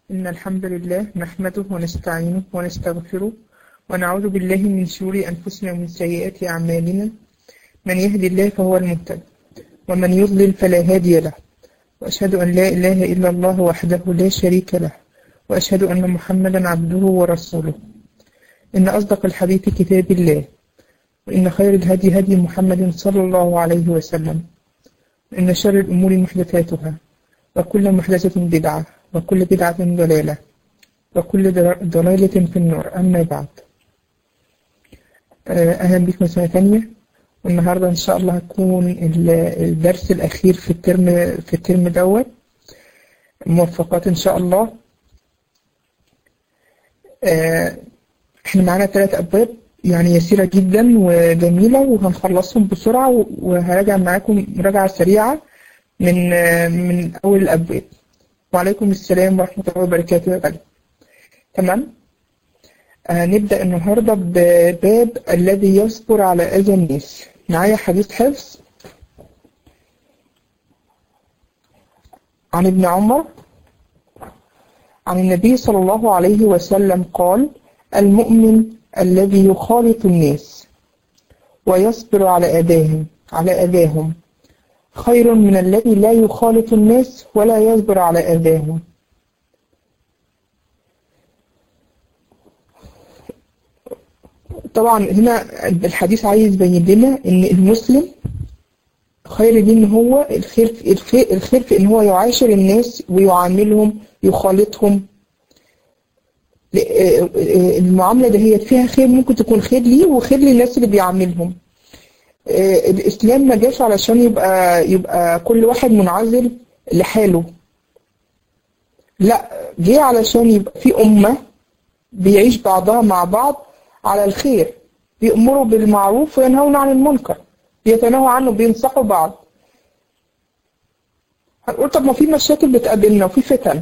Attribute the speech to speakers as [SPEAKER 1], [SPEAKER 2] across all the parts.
[SPEAKER 1] إن الحمد لله نحمده ونستعينه ونستغفره ونعوذ بالله من شرور أنفسنا ومن سيئات أعمالنا من يهدي الله فهو المهتد ومن يضلل فلا هادي له وأشهد أن لا إله إلا الله وحده لا شريك له وأشهد أن محمدا عبده ورسوله إن أصدق الحديث كتاب الله وإن خير الهدي هدي محمد صلى الله عليه وسلم إن شر الأمور محدثاتها وكل محدثة بدعة وكل بدعة ضلالة وكل ضلالة في النار أما بعد أهلا بكم سنة ثانية والنهاردة إن شاء الله هتكون الدرس الأخير في الترم في الترم دوت موفقات إن شاء الله إحنا معانا ثلاث أبواب يعني يسيرة جدا وجميلة وهنخلصهم بسرعة وهراجع معاكم مراجعة سريعة من من أول الأبواب وعليكم السلام ورحمة الله وبركاته يا غالي تمام هنبدأ النهاردة بباب الذي يصبر على أذى الناس معايا حديث حفظ عن ابن عمر عن النبي صلى الله عليه وسلم قال المؤمن الذي يخالط الناس ويصبر على أذاهم على أذاهم خير من الذي لا يخالط الناس ولا يصبر على أذاهم طبعا هنا الحديث عايز يبين لنا ان المسلم خير دي ان هو الخير الخير, الخير في ان هو يعاشر الناس ويعاملهم يخالطهم المعاملة ده هي فيها خير ممكن تكون خير ليه وخير للناس اللي بيعاملهم الإسلام ما جاش علشان يبقى يبقى كل واحد منعزل لحاله لا جه علشان يبقى في أمة بيعيش بعضها مع بعض على الخير بيأمروا بالمعروف وينهون عن المنكر بيتناهوا عنه بينصحوا بعض هنقول طب ما في مشاكل بتقابلنا وفي فتن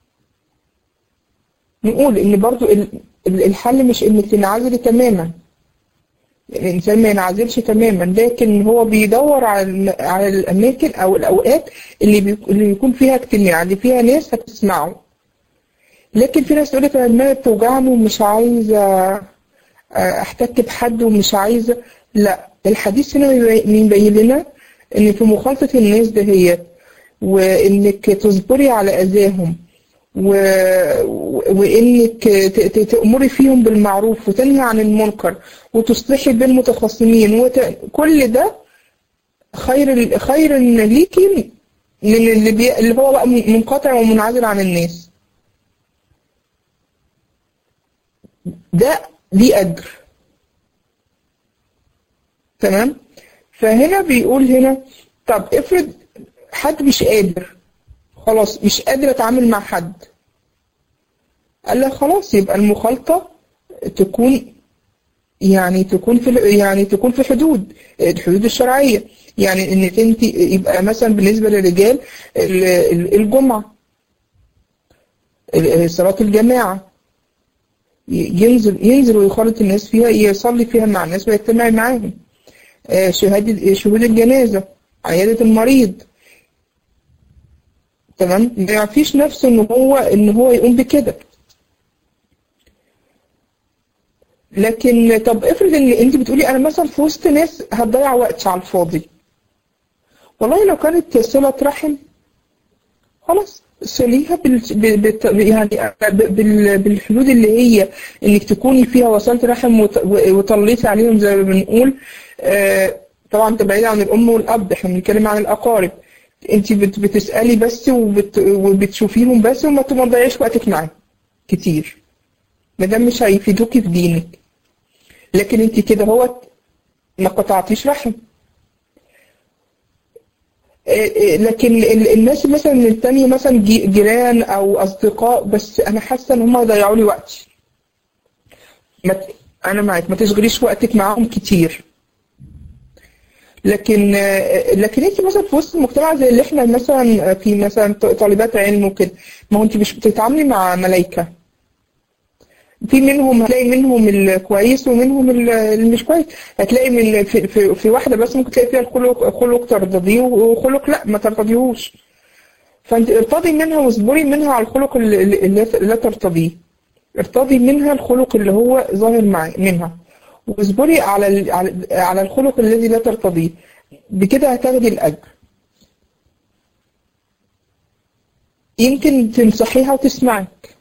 [SPEAKER 1] نقول ان برضو الحل مش انك تنعزلي تماما الإنسان ما ينعزلش تماما لكن هو بيدور على على الأماكن أو الأوقات اللي اللي بيكون فيها اجتماع اللي فيها ناس هتسمعه لكن في ناس تقول لك أنا دماغي بتوجعني ومش عايزة أحتك بحد ومش عايزة لا الحديث هنا بيبين لنا إن في مخالطة الناس دهيت وإنك تصبري على أذاهم و... وانك تأمري فيهم بالمعروف وتنهي عن المنكر وتصلحي بين المتخاصمين وت... كل ده خير خير ليكي من اللي, بي... اللي هو بقى منقطع ومنعزل عن الناس ده ليه اجر تمام فهنا بيقول هنا طب افرض حد مش قادر خلاص مش قادر اتعامل مع حد قال لك خلاص يبقى المخالطة تكون يعني تكون في يعني تكون في حدود الحدود الشرعية يعني انك انت يبقى مثلا بالنسبة للرجال الجمعة صلاة الجماعة ينزل ينزل ويخالط الناس فيها يصلي فيها مع الناس ويجتمع معاهم شهادة شهود الجنازة عيادة المريض تمام ما يعفيش نفسه ان هو ان هو يقوم بكده لكن طب افرض ان انت بتقولي انا مثلا في وسط ناس هتضيع وقتي على الفاضي والله لو كانت صلة رحم خلاص صليها بال... بال... يعني بال... بالحدود اللي هي انك تكوني فيها وصلت رحم وط... وطليتي عليهم زي ما بنقول آه طبعا تبعيد عن الام والاب احنا بنتكلم عن الاقارب انت بت... بتسالي بس وبت... وبتشوفيهم بس وما تضيعيش وقتك معاهم كتير ما دام مش هيفيدوكي في دينك لكن انت كده هو ما قطعتيش رحم لكن الناس مثلا التانية مثلا جيران او اصدقاء بس انا حاسه ان هم هيضيعوا لي وقتي ما انا معاك ما تشغليش وقتك معاهم كتير لكن لكن انت مثلا في وسط المجتمع زي اللي احنا مثلا في مثلا طالبات علم وكده ما هو انت مش بتتعاملي مع ملايكه في منهم هتلاقي منهم الكويس ومنهم اللي مش كويس هتلاقي من في, في, في واحده بس ممكن تلاقي فيها الخلق خلق ترتضيه وخلق لا ما ترتضيهوش فانت ارتضي منها واصبري منها على الخلق اللي, اللي لا ترتضيه ارتضي منها الخلق اللي هو ظاهر معي منها واصبري على ال- على على الخلق الذي لا ترتضيه بكده هتاخدي الاجر يمكن تنصحيها وتسمعك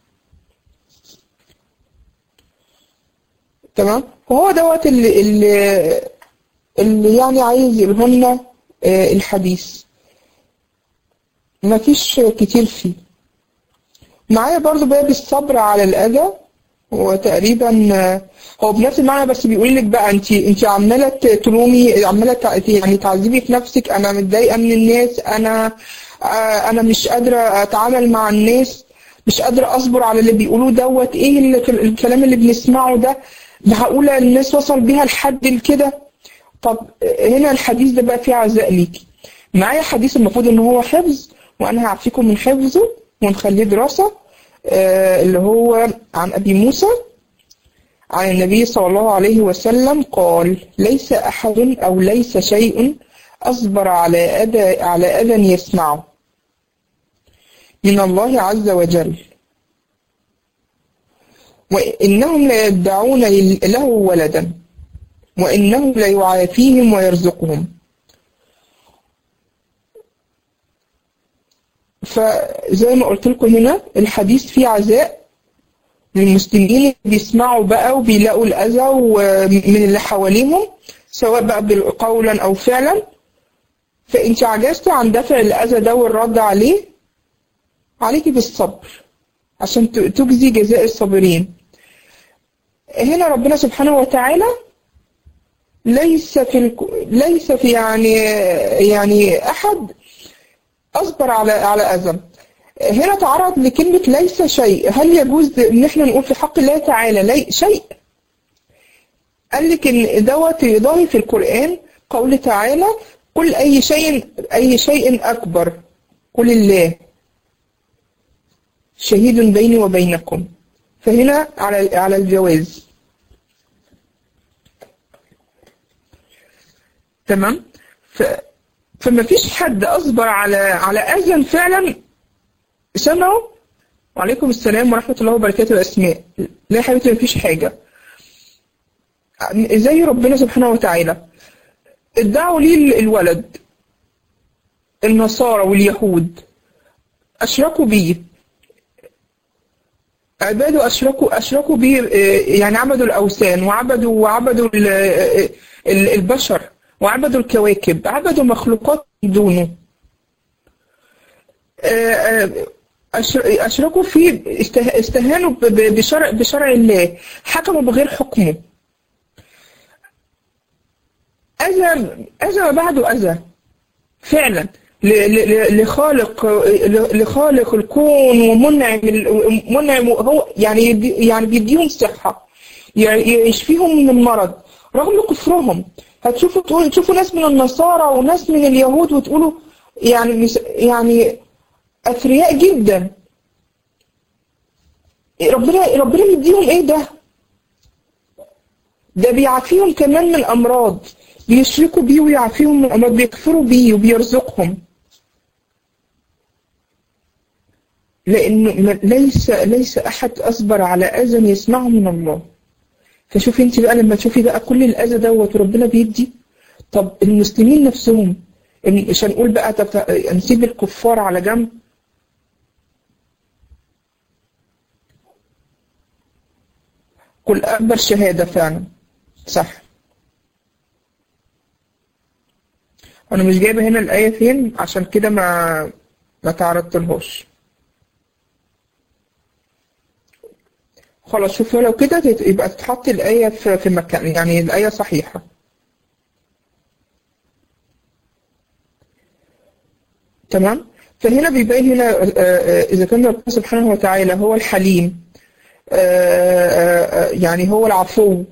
[SPEAKER 1] تمام وهو دوت اللي اللي, اللي يعني عايز يقولهن آه، الحديث ما فيش كتير فيه معايا برضو باب الصبر على الأذى هو تقريبا آه، هو بنفس المعنى بس بيقول لك بقى انت انت عماله تلومي عماله تع- يعني تعذبي في نفسك انا متضايقه من الناس انا آه، انا مش قادره اتعامل مع الناس مش قادره اصبر على اللي بيقولوه دوت ايه اللي الكلام اللي بنسمعه ده معقوله الناس وصل بيها لحد كده طب هنا الحديث ده بقى فيه عزاء ليكي معايا حديث المفروض ان هو حفظ وانا هعفيكم من حفظه ونخليه دراسة آه، اللي هو عن ابي موسى عن النبي صلى الله عليه وسلم قال ليس احد او ليس شيء اصبر على اذى على اذى يسمعه من الله عز وجل وانهم ليدعون له ولدا وإنه ليعافيهم ويرزقهم فزي ما قلت لكم هنا الحديث فيه عزاء للمسلمين بيسمعوا بقى وبيلاقوا الأذى من اللي حواليهم سواء بقى قولا أو فعلا فأنت عجزتي عن دفع الأذى ده والرد عليه عليكي بالصبر عشان تجزي جزاء الصابرين هنا ربنا سبحانه وتعالى ليس في الك... ليس في يعني يعني احد اصبر على على اذى هنا تعرض لكلمة ليس شيء هل يجوز ان احنا نقول في حق الله تعالى لي شيء قال لك ان دوت يضاهي في القرآن قول تعالى قل اي شيء اي شيء اكبر قل الله شهيد بيني وبينكم فهنا على على الجواز تمام ف... فما فيش حد اصبر على على اذى فعلا سمعوا وعليكم السلام ورحمه الله وبركاته اسماء لا يا حبيبتي ما فيش حاجه زي ربنا سبحانه وتعالى ادعوا لي الولد النصارى واليهود اشركوا بيه عباده اشركوا اشركوا بيه يعني عبدوا الاوثان وعبدوا وعبدوا البشر وعبدوا الكواكب عبدوا مخلوقات دونه أشركوا فيه استهانوا بشرع, بشرع الله حكموا بغير حكمه أذى أذى ما بعده أذى فعلا لخالق لخالق الكون ومنعم منعم هو يعني يعني بيديهم صحة يشفيهم من المرض رغم كفرهم هتشوفوا تقول تشوفوا ناس من النصارى وناس من اليهود وتقولوا يعني يعني اثرياء جدا ربنا ربنا يديهم ايه ده ده بيعافيهم كمان من الامراض بيشركوا بيه ويعافيهم من الامراض بيكفروا بيه وبيرزقهم لانه ليس ليس احد اصبر على اذى يسمعه من الله فشوفي انت بقى لما تشوفي بقى كل الاذى دوت وربنا بيدي طب المسلمين نفسهم مش هنقول بقى طب نسيب الكفار على جنب كل اكبر شهاده فعلا صح انا مش جايبه هنا الايه فين عشان كده ما ما تعرضتلهاش خلاص شوفوا لو كده يبقى تتحط الآية في مكان يعني الآية صحيحة تمام فهنا بيبين هنا إذا كان ربنا سبحانه وتعالى هو الحليم يعني هو العفو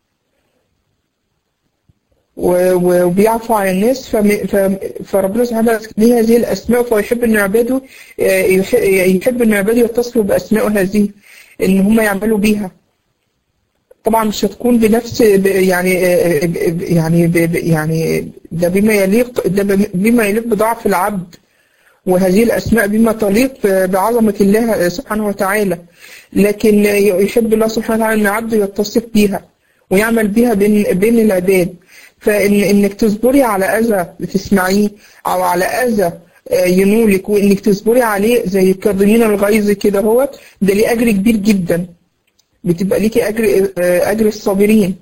[SPEAKER 1] وبيعفو عن الناس فربنا سبحانه وتعالى ليه هذه الأسماء فيحب أن عباده يحب أن عباده يتصلوا بأسماء هذه ان هم يعملوا بيها طبعا مش هتكون بنفس يعني يعني يعني ده بما يليق ده بما يليق بضعف العبد وهذه الأسماء بما تليق بعظمة الله سبحانه وتعالى لكن يحب الله سبحانه وتعالى أن عبده يتصف بها ويعمل بها بين, بين العباد فإن إنك تصبري على أذى بتسمعيه أو على أذى ينولك وإنك تصبري عليه زي كاظمين الغيظ كده هو ده ليه أجر كبير جدا بتبقى ليكي أجر أجر الصابرين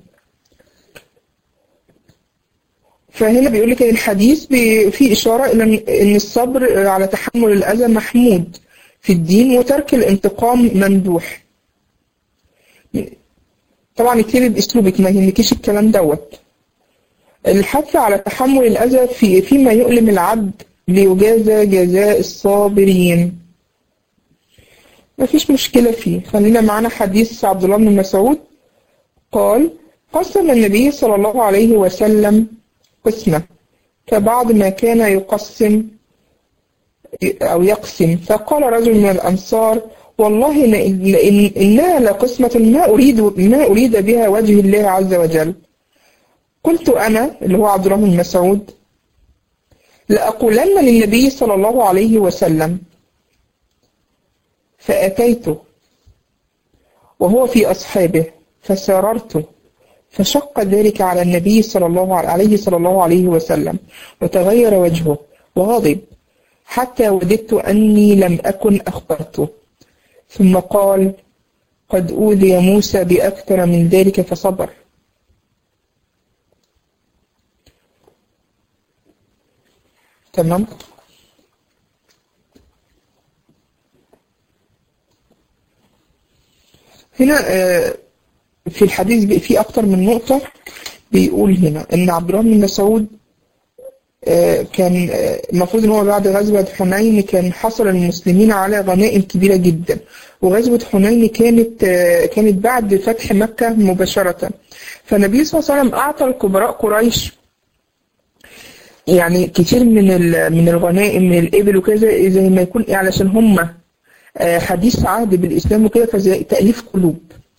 [SPEAKER 1] فهنا بيقول لك الحديث فيه إشارة إلى إن الصبر على تحمل الأذى محمود في الدين وترك الانتقام ممدوح. طبعا اكتبي بأسلوبك ما يهمكيش الكلام دوت. الحث على تحمل الأذى في فيما يؤلم العبد ليجازى جزاء الصابرين. مفيش مشكلة فيه، خلينا معانا حديث عبد الله بن مسعود قال: قسم النبي صلى الله عليه وسلم قسمة كبعض ما كان يقسم أو يقسم فقال رجل من الأنصار والله إن إنها لقسمة ما أريد ما أريد بها وجه الله عز وجل قلت أنا اللي هو عبد الله بن مسعود لأقولن للنبي صلى الله عليه وسلم فأتيته وهو في أصحابه فسررت فشق ذلك على النبي صلى الله عليه صلى الله عليه وسلم وتغير وجهه وغضب حتى وددت أني لم أكن أخبرته ثم قال قد أوذي موسى بأكثر من ذلك فصبر تمام هنا آه في الحديث في أكتر من نقطة بيقول هنا إن عبد الله بن مسعود كان المفروض إن هو بعد غزوة حنين كان حصل المسلمين على غنائم كبيرة جدا وغزوة حنين كانت كانت بعد فتح مكة مباشرة فالنبي صلى الله عليه وسلم أعطى الكبراء قريش يعني كتير من من الغنائم من الإبل وكذا زي ما يكون علشان هم حديث عهد بالإسلام وكده فزي تأليف قلوب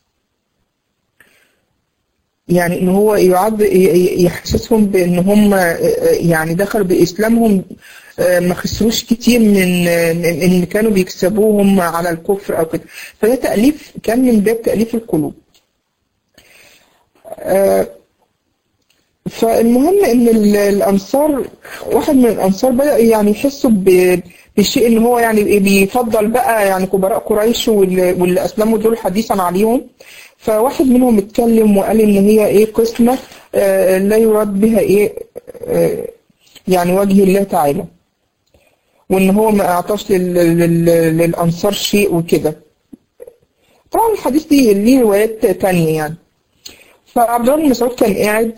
[SPEAKER 1] يعني ان هو يعد يحسسهم بان هم يعني دخلوا باسلامهم ما خسروش كتير من ان كانوا بيكسبوهم على الكفر او كده فده تاليف كان من باب تاليف القلوب فالمهم ان الانصار واحد من الانصار بدا يعني يحسوا بالشيء ان هو يعني بيفضل بقى يعني كبراء قريش واللي اسلموا دول حديثا عليهم فواحد منهم اتكلم وقال ان هي ايه قسمة آه لا يراد بها ايه آه يعني وجه الله تعالى وان هو ما اعطاش للانصار شيء وكده طبعا الحديث دي ليه روايات تانية يعني فعبد الله بن مسعود كان قاعد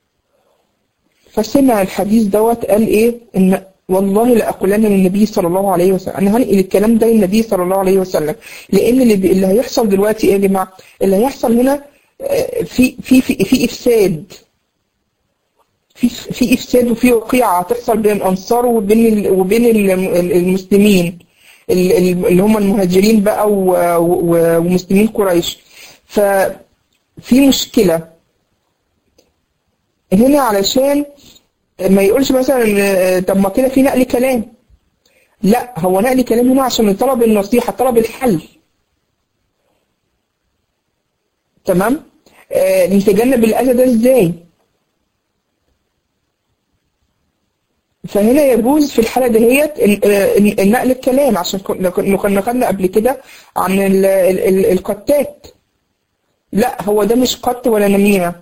[SPEAKER 1] فسمع الحديث دوت قال ايه ان والله لأقولن للنبي صلى الله عليه وسلم أنا هنقل الكلام ده للنبي صلى الله عليه وسلم لأن اللي, اللي هيحصل دلوقتي إيه يا جماعة اللي هيحصل هنا في في في, في إفساد في في إفساد وفي وقيعة هتحصل بين الأنصار وبين وبين المسلمين اللي هم المهاجرين بقى ومسلمين قريش ففي مشكلة هنا علشان ما يقولش مثلا طب ما كده في نقل كلام لا هو نقل كلام هنا عشان طلب النصيحة طلب الحل تمام آه نتجنب الأذى ده ازاي فهنا يجوز في الحالة دهيت النقل الكلام عشان كنا خدنا قبل كده عن ال ال القتات لا هو ده مش قط ولا نميمة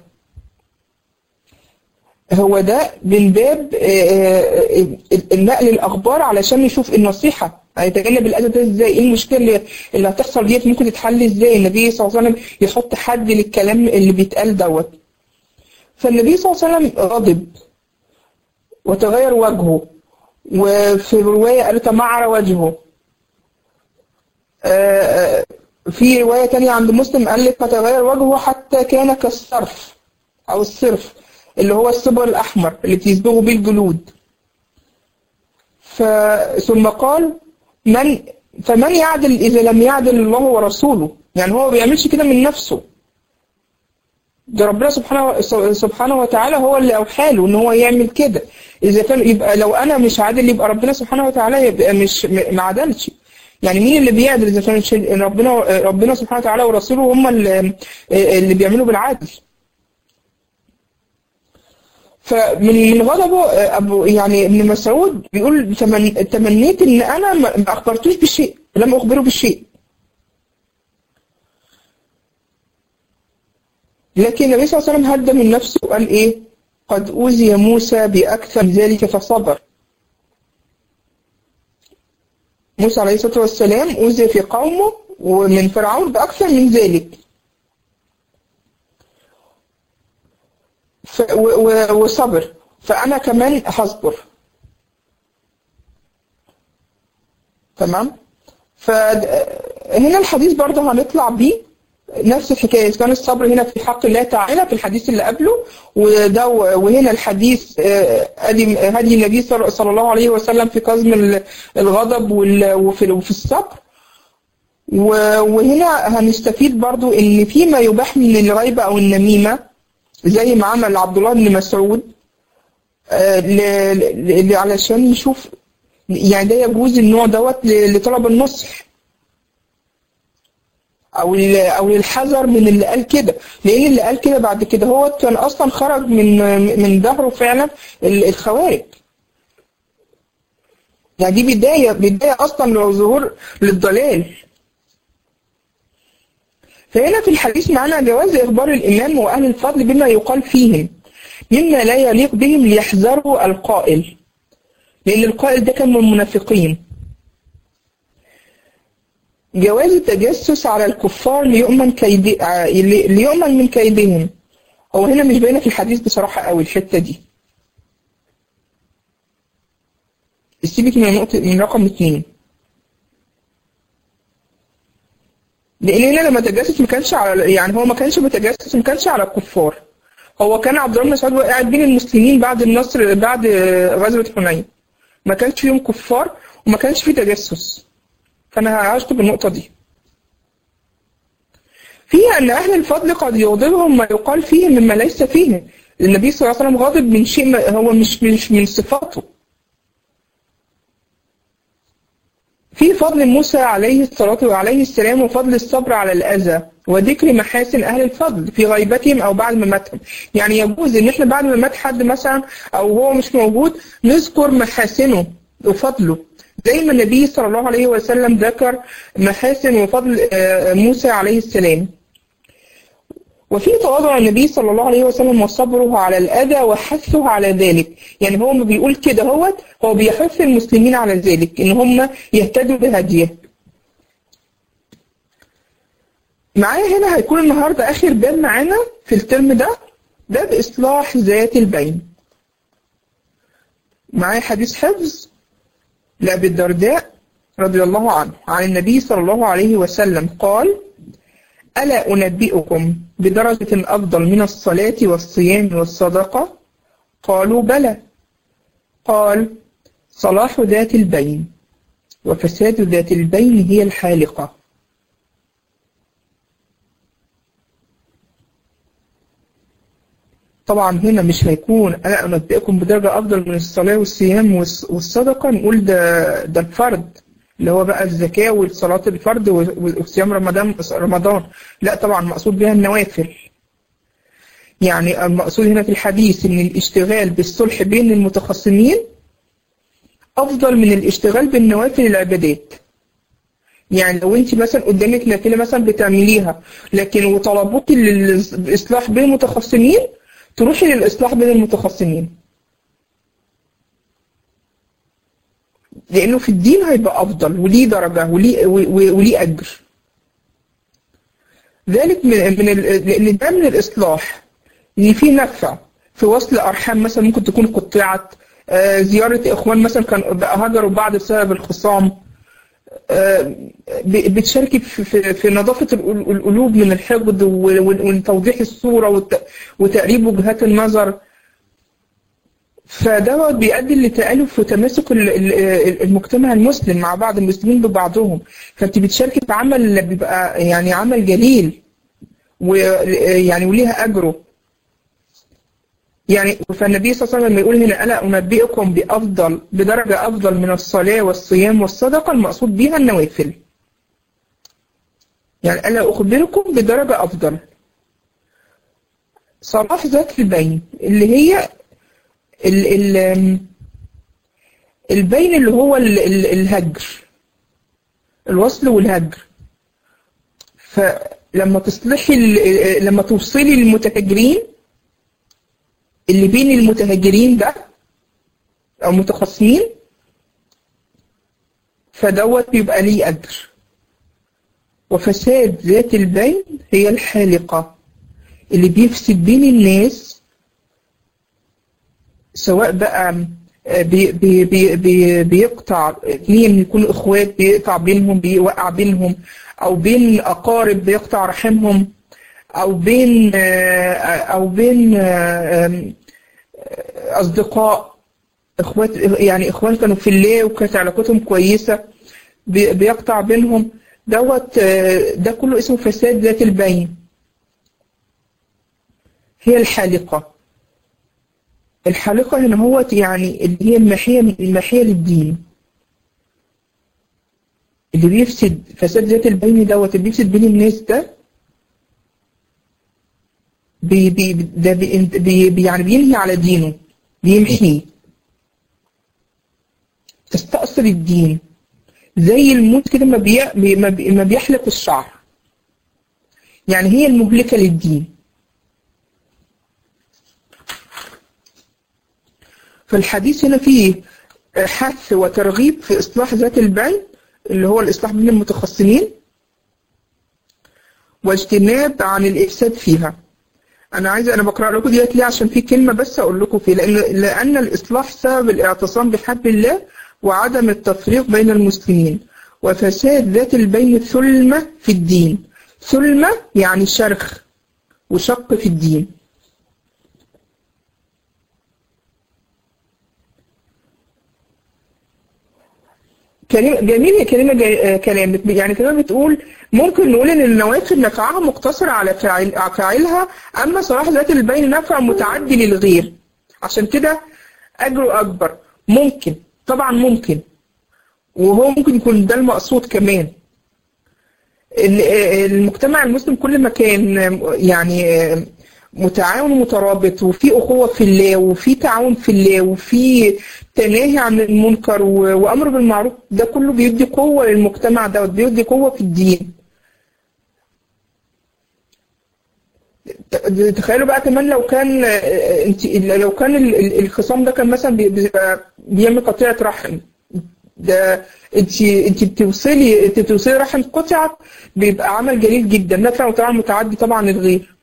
[SPEAKER 1] هو ده من باب النقل الاخبار علشان نشوف النصيحه هيتجنب الاذى ده ازاي ايه المشكله اللي, اللي هتحصل ديت ممكن تتحل ازاي النبي صلى الله عليه وسلم يحط حد للكلام اللي بيتقال دوت فالنبي صلى الله عليه وسلم غضب وتغير وجهه وفي روايه قال تمعر وجهه في روايه تانية عند مسلم قال لك فتغير وجهه حتى كان كالصرف او الصرف اللي هو الصبر الأحمر اللي بيصبغوا بيه الجلود ف... ثم قال من فمن يعدل إذا لم يعدل الله ورسوله يعني هو ما بيعملش كده من نفسه ده ربنا سبحانه سبحانه وتعالى هو اللي اوحى له ان هو يعمل كده اذا كان يبقى لو انا مش عادل يبقى ربنا سبحانه وتعالى يبقى مش ما عدلش يعني مين اللي بيعدل اذا كان ربنا ربنا سبحانه وتعالى ورسوله هم اللي, اللي بيعملوا بالعدل فمن من غضبه ابو يعني ابن مسعود بيقول تمنيت ان انا ما اخبرتوش بالشيء لم اخبره بالشيء لكن النبي صلى الله عليه وسلم هدى من نفسه وقال ايه قد اوذي موسى باكثر من ذلك فصبر موسى عليه الصلاه والسلام اوذي في قومه ومن فرعون باكثر من ذلك ف وصبر فانا كمان هصبر تمام فهنا الحديث برضه هنطلع بيه نفس الحكاية إذا كان الصبر هنا في حق الله تعالى في الحديث اللي قبله وده وهنا الحديث هدي هدي النبي صلى الله عليه وسلم في كظم الغضب وفي وفي الصبر وهنا هنستفيد برضو ان فيما يباح من الغيبة او النميمة زي ما عمل عبد الله بن مسعود علشان نشوف يعني ده يجوز النوع دوت لطلب النصح او او للحذر من اللي قال كده لان اللي قال كده بعد كده هو كان اصلا خرج من من ظهره فعلا الخوارج يعني دي بدايه بدايه اصلا لظهور للضلال فهنا في الحديث معنا جواز اخبار الامام واهل الفضل بما يقال فيهم مما لا يليق بهم ليحذروا القائل لان القائل ده كان من المنافقين جواز التجسس على الكفار ليؤمن كيد ليؤمن من كيدهم هو هنا مش باينه في الحديث بصراحه قوي الحته دي سيبك من نقطه من رقم اثنين لان هنا لما تجسس ما كانش على يعني هو ما كانش بيتجسس ما كانش على الكفار هو كان عبد الله بن مسعود قاعد بين المسلمين بعد النصر بعد غزوه حنين ما كانش فيهم كفار وما كانش فيه تجسس فأنا هشطب النقطة دي فيها أن أهل الفضل قد يغضبهم ما يقال فيهم مما ليس فيهم النبي صلى الله عليه وسلم غاضب من شيء هو مش مش من صفاته في فضل موسى عليه الصلاة وعليه السلام وفضل الصبر على الأذى وذكر محاسن أهل الفضل في غيبتهم أو بعد مماتهم يعني يجوز إن إحنا بعد ما مات حد مثلا أو هو مش موجود نذكر محاسنه وفضله زي ما النبي صلى الله عليه وسلم ذكر محاسن وفضل موسى عليه السلام وفي تواضع النبي صلى الله عليه وسلم وصبره على الأذى وحثه على ذلك يعني هو ما بيقول كده هو هو بيحث المسلمين على ذلك إن هم يهتدوا بهديه معايا هنا هيكون النهاردة آخر باب معانا في الترم ده باب إصلاح ذات البين معايا حديث حفظ لأبي الدرداء رضي الله عنه عن النبي صلى الله عليه وسلم قال ألا أنبئكم بدرجة أفضل من الصلاة والصيام والصدقة قالوا بلى قال صلاح ذات البين وفساد ذات البين هي الحالقة طبعا هنا مش هيكون أنا أنبئكم بدرجة أفضل من الصلاة والصيام والصدقة نقول ده ده الفرد اللي هو بقى الزكاة والصلاة الفرد وصيام رمضان رمضان لا طبعا مقصود بها النوافل يعني المقصود هنا في الحديث ان الاشتغال بالصلح بين المتخاصمين افضل من الاشتغال بالنوافل العبادات يعني لو انت مثلا قدامك نافله مثلا بتعمليها لكن وطلبوك الاصلاح بين المتخاصمين تروحي للاصلاح بين المتخاصمين لانه في الدين هيبقى افضل وليه درجه وليه وليه اجر ذلك من من لان ده من الاصلاح ان في نفع في وصل ارحام مثلا ممكن تكون قطعت آه زياره اخوان مثلا كان هجروا بعض بسبب الخصام آه بتشاركي في, في, في نظافه القلوب من الحقد وتوضيح الصوره وتقريب وجهات النظر فدوت بيؤدي لتألف وتماسك المجتمع المسلم مع بعض المسلمين ببعضهم فانت بتشاركي في عمل بيبقى يعني عمل جليل ويعني وليها اجره يعني فالنبي صلى الله عليه وسلم لما يقول هنا ألا أنبئكم بأفضل بدرجة أفضل من الصلاة والصيام والصدقة المقصود بها النوافل يعني ألا أخبركم بدرجة أفضل صلاح ذات البين اللي هي ال ال البين اللي هو ال ال الهجر الوصل والهجر فلما تصلحي لما توصلي للمتهجرين اللي بين المتهجرين ده او متخاصمين فدوت بيبقى ليه اجر وفساد ذات البين هي الحالقة اللي بيفسد بين الناس سواء بقى بي بي بي بي بيقطع اثنين يكونوا اخوات بيقطع بينهم بيوقع بينهم او بين اقارب بيقطع رحمهم او بين او بين اصدقاء اخوات يعني اخوان كانوا في الله وكانت علاقتهم كويسه بيقطع بينهم دوت ده كله اسمه فساد ذات البين هي الحالقه الحالقه هنا هو يعني اللي هي المحيه من المحيه للدين اللي بيفسد فساد ذات البين دوت اللي بيفسد بين الناس ده بي بي ده بي بي يعني بينهي على دينه بيمحيه تستأصل الدين زي الموت كده ما, بي ما بيحلق الشعر يعني هي المهلكة للدين فالحديث هنا فيه حث وترغيب في إصلاح ذات البين اللي هو الإصلاح بين المتخصمين واجتناب عن الإفساد فيها أنا عايزة أنا بقرأ لكم ديت ليه عشان في كلمة بس أقول لكم فيه لأن لأن الإصلاح سبب الاعتصام بحبل الله وعدم التفريق بين المسلمين وفساد ذات البين ثلمة في الدين ثلمة يعني شرخ وشق في الدين كلمة جميل كلمة جاي كلام يعني كلمة بتقول ممكن نقول إن النوافل نفعها مقتصر على فاعل فاعلها أما صلاح ذات البين نفع متعدي للغير عشان كده أجره أكبر ممكن طبعا ممكن وهو ممكن يكون ده المقصود كمان المجتمع المسلم كل ما كان يعني متعاون ومترابط وفي أخوة في الله وفي تعاون في الله وفي تناهي عن المنكر وأمر بالمعروف ده كله بيدي قوة للمجتمع ده بيدي قوة في الدين تخيلوا بقى كمان لو كان انت لو كان الخصام ده كان مثلا بيبقى بيعمل قطيعة رحم ده انت انت بتوصلي انت بتوصلي رحم قطعت بيبقى عمل جليل جدا نفع وطبعا متعدي طبعا للغير